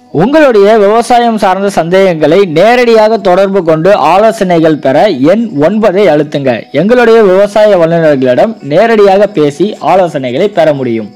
உங்களுடைய விவசாயம் சார்ந்த சந்தேகங்களை நேரடியாக தொடர்பு கொண்டு ஆலோசனைகள் பெற எண் ஒன்பதை அழுத்துங்க எங்களுடைய விவசாய வல்லுநர்களிடம் நேரடியாக பேசி ஆலோசனைகளை பெற முடியும்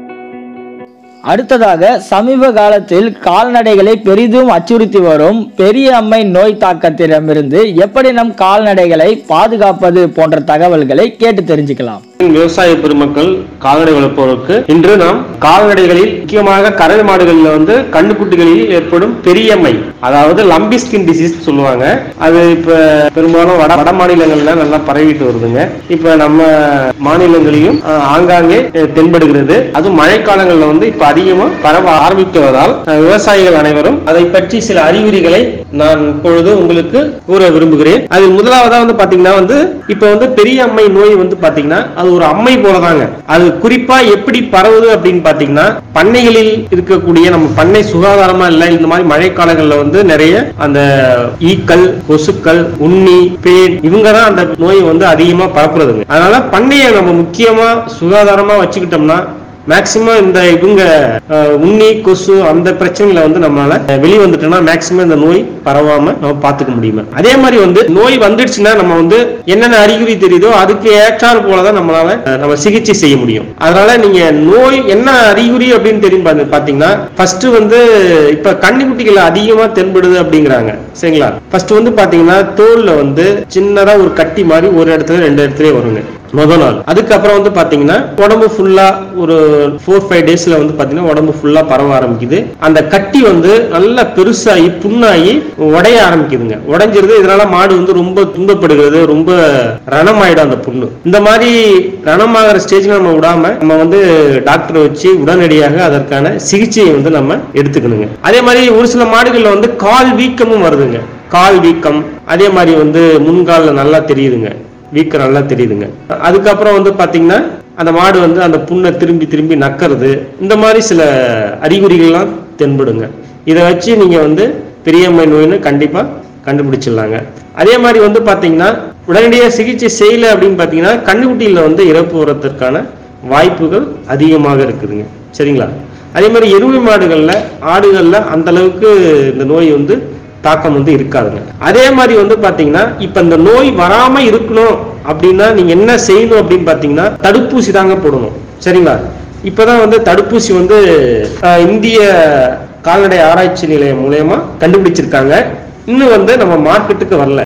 அடுத்ததாக சமீப காலத்தில் கால்நடைகளை பெரிதும் அச்சுறுத்தி வரும் பெரிய அம்மை நோய் தாக்கத்திடமிருந்து எப்படி நம் கால்நடைகளை பாதுகாப்பது போன்ற தகவல்களை கேட்டு தெரிஞ்சுக்கலாம் விவசாய பெருமக்கள் கால்நடை வளர்ப்பவருக்கு இன்று நாம் கால்நடைகளில் முக்கியமாக கறவை மாடுகளில் வந்து கண்ணுக்குட்டிகளில் ஏற்படும் பெரியம்மை அதாவது லம்பி ஸ்கின் டிசீஸ் சொல்லுவாங்க அது இப்ப பெரும்பாலும் வட வட மாநிலங்கள்ல நல்லா பரவிட்டு வருதுங்க இப்ப நம்ம மாநிலங்களிலும் அஹ், ஆங்காங்கே அஹ், தென்படுகிறது அது மழைக்காலங்கள்ல வந்து இப்ப அதிகமா பரவ ஆரம்பித்துவதால் அஹ், விவசாயிகள் அனைவரும் அதை பற்றி சில அறிகுறிகளை நான் இப்பொழுது உங்களுக்கு கூற விரும்புகிறேன் அதில் முதலாவதா வந்து பாத்தீங்கன்னா வந்து இப்ப வந்து பெரிய அம்மை நோய் வந்து பாத்தீங்கன்னா அது ஒரு அம்மை போலதாங்க அது குறிப்பா எப்படி பரவுது அப்படின்னு பாத்தீங்கன்னா பண்ணைகளில் இருக்கக்கூடிய நம்ம பண்ணை சுகாதாரமா இல்ல இந்த மாதிரி மழைக்காலங்கள்ல வந்து நிறைய அந்த ஈக்கள் கொசுக்கள் உண்ணி பேன் இவங்க தான் அந்த நோயை வந்து அதிகமா பரப்புறதுங்க அதனால பண்ணையை நம்ம முக்கியமா சுகாதாரமா வச்சுக்கிட்டோம்னா மேக்சிமம் இந்த இவங்க அஹ், உண்ணி கொசு அந்த பிரச்சனைகளை வந்து நம்மளால வெளியே வந்துட்டோம்னா மேக்சிமம் இந்த நோய் பரவாம நம்ம பாத்துக்க முடியுமா அதே மாதிரி வந்து நோய் வந்துடுச்சுன்னா நம்ம வந்து என்னென்ன அறிகுறி தெரியுதோ அதுக்கு ஏற்றாறு போலதான் நம்மளால அஹ், நம்ம சிகிச்சை செய்ய முடியும் அதனால நீங்க நோய் என்ன அறிகுறி அப்படின்னு தெரியும் பாத்து- பாத்தீங்கன்னா ஃபர்ஸ்ட் வந்து இப்ப கண்ணுக்குட்டிகள் அதிகமா தென்படுது அப்படிங்கிறாங்க சரிங்களா ஃபர்ஸ்ட் வந்து பாத்தீங்கன்னா தோல்ல வந்து சின்னதா ஒரு கட்டி மாதிரி ஒரு இடத்துல ரெண்டு இடத்துல வருங்க முத நாள் அதுக்கப்புறம் வந்து பாத்தீங்கன்னா உடம்பு ஃபுல்லா ஒரு ஃபோர் ஃபைவ் டேஸ்ல வந்து பாத்தீங்கன்னா உடம்பு ஃபுல்லா பரவ ஆரம்பிக்குது அந்த கட்டி வந்து நல்லா பெருசாகி புண்ணாகி உடைய ஆரம்பிக்குதுங்க உடைஞ்சிருது இதனால மாடு வந்து ரொம்ப துன்பப்படுகிறது ரொம்ப ரணமாயிடும் அந்த புண்ணு இந்த மாதிரி ரணமாகிற ஸ்டேஜ்ல நம்ம விடாம நம்ம வந்து டாக்டரை வச்சு உடனடியாக அதற்கான சிகிச்சையை வந்து நம்ம எடுத்துக்கணுங்க அதே மாதிரி ஒரு சில மாடுகள்ல வந்து கால் வீக்கமும் வருதுங்க கால் வீக்கம் அதே மாதிரி வந்து முன்கால்ல நல்லா தெரியுதுங்க வீக்கம் நல்லா தெரியுதுங்க அதுக்கப்புறம் வந்து பாத்தீங்கன்னா அந்த மாடு வந்து அந்த புண்ணை திரும்பி திரும்பி நக்கிறது இந்த மாதிரி சில அறிகுறிகள்லாம் தென்படுங்க இதை வச்சு நீங்க வந்து பெரியம்மை நோய்னு கண்டிப்பா கண்டுபிடிச்சிடலாங்க அதே மாதிரி வந்து பாத்தீங்கன்னா உடனடியாக சிகிச்சை செய்யல அப்படின்னு பாத்தீங்கன்னா கண்ணுக்குட்டியில வந்து இறப்பு வரதற்கான வாய்ப்புகள் அதிகமாக இருக்குதுங்க சரிங்களா அதே மாதிரி எருமை மாடுகள்ல ஆடுகள்ல அந்த அளவுக்கு இந்த நோய் வந்து தாக்கம் வந்து இருக்காதுங்க அதே மாதிரி வந்து பாத்தீங்கன்னா இப்ப இந்த நோய் வராம இருக்கணும் அப்படின்னா நீங்க என்ன செய்யணும் அப்படின்னு பாத்தீங்கன்னா தடுப்பூசி தாங்க போடணும் சரிங்களா இப்பதான் வந்து தடுப்பூசி வந்து அஹ், இந்திய கால்நடை ஆராய்ச்சி நிலையம் மூலயமா கண்டுபிடிச்சிருக்காங்க இன்னும் வந்து நம்ம மார்க்கெட்டுக்கு வரல